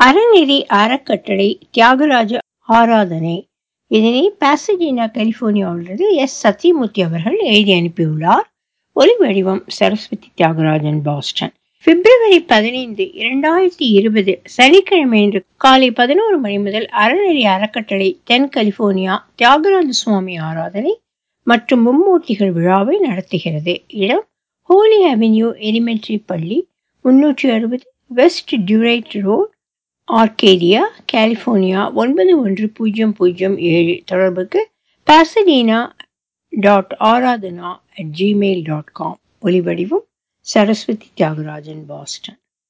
அறநெறி அறக்கட்டளை தியாகராஜ ஆராதனை இதனை பாசடீனா கலிபோர்னியாவிலிருந்து எஸ் சத்யமூர்த்தி அவர்கள் எழுதி அனுப்பியுள்ளார் ஒலி வடிவம் சரஸ்வதி தியாகராஜன் பாஸ்டன் பிப்ரவரி பதினைந்து இரண்டாயிரத்தி இருபது சனிக்கிழமையன்று காலை பதினோரு மணி முதல் அறநெறி அறக்கட்டளை தென் கலிபோர்னியா தியாகராஜ சுவாமி ஆராதனை மற்றும் மும்மூர்த்திகள் விழாவை நடத்துகிறது இடம் ஹோலி அவென்யூ எலிமெண்டரி பள்ளி முன்னூற்றி அறுபது West Duarte Road Arcadia California ஒன்பது ஒன்று பூஜ்ஜியம் பூஜ்ஜியம் ஏழு தொடர்புக்கு Pasadena dot Aradhana at Gmail dot com ஒலிவடிவம் சரஸ்வதி தியாகராஜன் பாஸ்டன்